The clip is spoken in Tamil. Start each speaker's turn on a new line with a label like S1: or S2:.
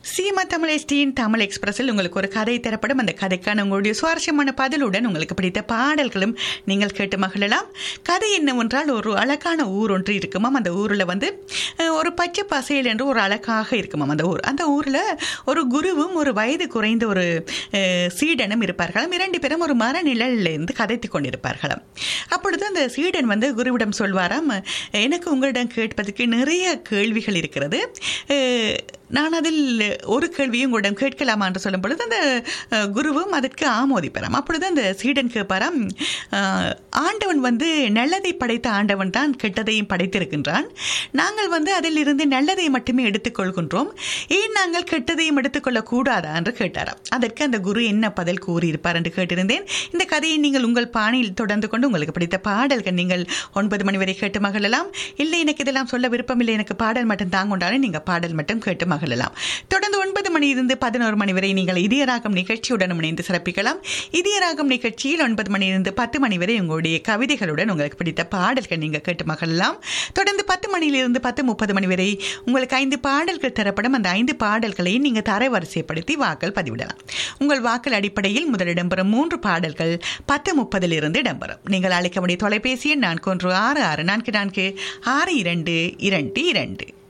S1: சீமா தமிழ் எஸ்டியின் தமிழ் எக்ஸ்பிரஸில் உங்களுக்கு ஒரு கதை தரப்படும் அந்த கதைக்கான உங்களுடைய சுவாரஸ்யமான பதிலுடன் உங்களுக்கு பிடித்த பாடல்களும் நீங்கள் கேட்டு மகிழலாம் கதை என்னவென்றால் ஒரு அழகான ஊர் ஒன்று இருக்குமாம் அந்த ஊரில் வந்து அஹ், ஒரு பச்சை பசையல் என்று ஒரு அழகாக இருக்குமாம் அந்த ஊர் அந்த ஊரில் ஒரு குருவும் ஒரு வயது குறைந்த ஒரு அஹ், சீடனும் இருப்பார்களாம் இரண்டு பேரும் ஒரு மர நிழலிலிருந்து கதைத்து கொண்டிருப்பார்களாம் அப்பொழுது அந்த சீடன் வந்து குருவிடம் சொல்வாராம் எனக்கு உங்களிடம் கேட்பதற்கு நிறைய கேள்விகள் இருக்கிறது அஹ், நான் அதில் ஒரு கேள்வியும் உங்களிடம் கேட்கலாமா என்று சொல்லும் பொழுது அந்த அஹ், குருவும் அதற்கு ஆமோதிப்பாராம் அப்பொழுது அந்த சீடன் கேட்பாராம் அஹ், ஆண்டவன் வந்து நல்லதை படைத்த ஆண்டவன் தான் கெட்டதையும் படைத்திருக்கின்றான் நாங்கள் வந்து அதில் இருந்து நல்லதை மட்டுமே எடுத்துக்கொள்கின்றோம் ஏன் நாங்கள் கெட்டதையும் எடுத்துக்கொள்ளக் கூடாதா என்று கேட்டாராம் அதற்கு அந்த குரு என்ன பதில் கூறியிருப்பார் என்று கேட்டிருந்தேன் இந்த கதையை நீங்கள் உங்கள் பாணியில் தொடர்ந்து கொண்டு உங்களுக்கு பிடித்த பாடல்கள் நீங்கள் ஒன்பது மணி வரை கேட்டு மகிழலாம் இல்லை எனக்கு இதெல்லாம் சொல்ல விருப்பமில்லை எனக்கு பாடல் மட்டும் தாங்கொண்டாலும் நீங்கள் பாடல் மட்டும் கேட்டு மகிழலாம் தொடர்ந்து ஒன்பது மணியிலிருந்து பதினோரு மணி வரை நீங்கள் இதயராகம் நிகழ்ச்சியுடன் இணைந்து சிறப்பிக்கலாம் இதயராகம் நிகழ்ச்சியில் ஒன்பது மணியிலிருந்து பத்து மணி வரை உங்களுடைய கவிதைகளுடன் உங்களுக்கு பிடித்த பாடல்கள் நீங்கள் கேட்டு மகிழலாம் தொடர்ந்து பத்து மணியிலிருந்து பத்து முப்பது மணி வரை உங்களுக்கு ஐந்து பாடல்கள் தரப்படும் அந்த ஐந்து பாடல்களை நீங்கள் தரவரிசைப்படுத்தி வாக்கள் பதிவிடலாம் உங்கள் வாக்கள் அடிப்படையில் முதல் இடம்பெறும் மூன்று பாடல்கள் பத்து முப்பதிலிருந்து இடம்பெறும் நீங்கள் அழைக்க வேண்டிய தொலைபேசி எண் நான்கு ஒன்று ஆறு ஆறு நான்கு நான்கு ஆறு இரண்டு இரண்டு இரண்டு